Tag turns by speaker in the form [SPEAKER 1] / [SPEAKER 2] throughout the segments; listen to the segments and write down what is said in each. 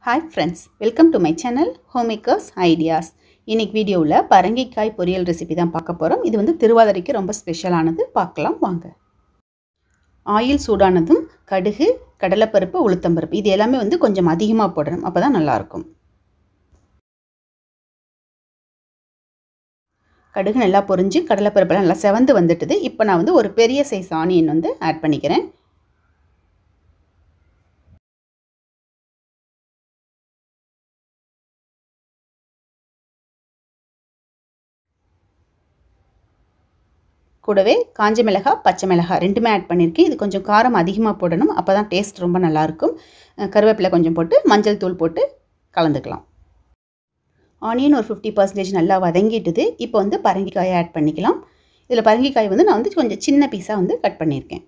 [SPEAKER 1] hi friends welcome to my channel homemakers ideas இன்னைக்கு வீடியோவில் பரங்கிக்காய் பொரியல் ரெசிபி தான் பார்க்க போகிறோம் இது வந்து திருவாதிரைக்கு ரொம்ப ஸ்பெஷலானது பார்க்கலாம் வாங்க ஆயில் சூடானதும் கடுகு கடலைப்பருப்பு உளுத்தம்பருப்பு இது எல்லாமே வந்து கொஞ்சம் அதிகமாக போடணும் அப்போ தான் நல்லாயிருக்கும் கடுகு நல்லா பொரிஞ்சு கடலைப்பருப்பெல்லாம் நல்லா செவந்து வந்துட்டுது இப்போ நான் வந்து ஒரு பெரிய சைஸ் ஆனியன் வந்து ஆட் பண்ணிக்கிறேன் கூடவே காஞ்ச மிளகாய் பச்சை மிளகாய் ரெண்டுமே ஆட் பண்ணியிருக்கேன் இது கொஞ்சம் காரம் அதிகமாக போடணும் அப்போ தான் டேஸ்ட் ரொம்ப நல்லாயிருக்கும் கருவேப்பிலை கொஞ்சம் போட்டு மஞ்சள் தூள் போட்டு கலந்துக்கலாம் ஆனியன் ஒரு ஃபிஃப்டி பர்சன்டேஜ் நல்லா வதங்கிட்டுது இப்போ வந்து பரங்கிக்காயை ஆட் பண்ணிக்கலாம் இதில் பரங்கிக்காய் வந்து நான் வந்து கொஞ்சம் சின்ன பீஸாக வந்து கட் பண்ணியிருக்கேன்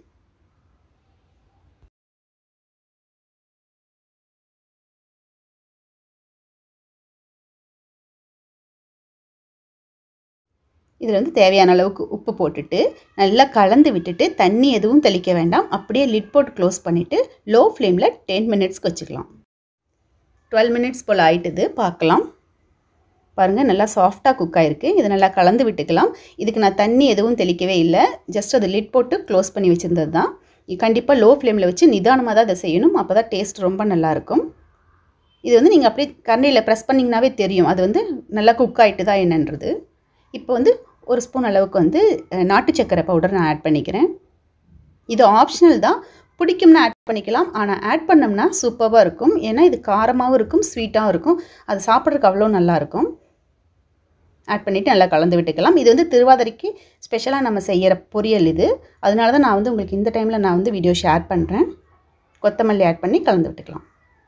[SPEAKER 1] இதில் வந்து தேவையான அளவுக்கு உப்பு போட்டுட்டு நல்லா கலந்து விட்டுட்டு தண்ணி எதுவும் தெளிக்க வேண்டாம் அப்படியே லிட் போட்டு க்ளோஸ் பண்ணிவிட்டு லோ ஃப்ளேமில் டென் மினிட்ஸ்க்கு வச்சுக்கலாம் டுவெல் மினிட்ஸ் போல் ஆயிட்டுது பார்க்கலாம் பாருங்கள் நல்லா சாஃப்டாக குக் ஆகிருக்கு இதை நல்லா கலந்து விட்டுக்கலாம் இதுக்கு நான் தண்ணி எதுவும் தெளிக்கவே இல்லை ஜஸ்ட் அது லிட் போட்டு க்ளோஸ் பண்ணி வச்சுருந்தது தான் கண்டிப்பாக லோ ஃப்ளேமில் வச்சு நிதானமாக தான் அதை செய்யணும் அப்போ தான் டேஸ்ட் ரொம்ப நல்லாயிருக்கும் இது வந்து நீங்கள் அப்படியே கரண்டியில் ப்ரெஸ் பண்ணிங்கனாவே தெரியும் அது வந்து நல்லா குக் ஆகிட்டு தான் என்னன்றது இப்போ வந்து ஒரு ஸ்பூன் அளவுக்கு வந்து நாட்டு சக்கரை பவுடர் நான் ஆட் பண்ணிக்கிறேன் இது ஆப்ஷனல் தான் பிடிக்கும்னா ஆட் பண்ணிக்கலாம் ஆனால் ஆட் பண்ணோம்னா சூப்பராக இருக்கும் ஏன்னா இது காரமாகவும் இருக்கும் ஸ்வீட்டாகவும் இருக்கும் அது சாப்பிட்றதுக்கு அவ்வளோ நல்லாயிருக்கும் ஆட் பண்ணிவிட்டு நல்லா கலந்து விட்டுக்கலாம் இது வந்து திருவாதிரைக்கு ஸ்பெஷலாக நம்ம செய்கிற பொரியல் இது அதனால தான் நான் வந்து உங்களுக்கு இந்த டைமில் நான் வந்து வீடியோ ஷேர் பண்ணுறேன் கொத்தமல்லி ஆட் பண்ணி கலந்து விட்டுக்கலாம்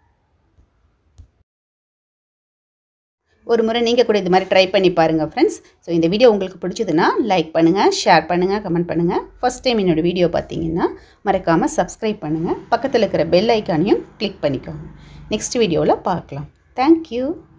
[SPEAKER 1] ஒரு முறை நீங்கள் கூட இது மாதிரி ட்ரை பண்ணி பாருங்கள் ஃப்ரெண்ட்ஸ் ஸோ இந்த வீடியோ உங்களுக்கு பிடிச்சதுன்னா லைக் பண்ணுங்கள் ஷேர் பண்ணுங்கள் கமெண்ட் பண்ணுங்கள் ஃபஸ்ட் டைம் என்னோடய வீடியோ பார்த்தீங்கன்னா மறக்காமல் சப்ஸ்கிரைப் பண்ணுங்கள் பக்கத்தில் இருக்கிற பெல் ஐக்கானையும் கிளிக் பண்ணிக்கோங்க நெக்ஸ்ட் வீடியோவில் பார்க்கலாம் தேங்க்யூ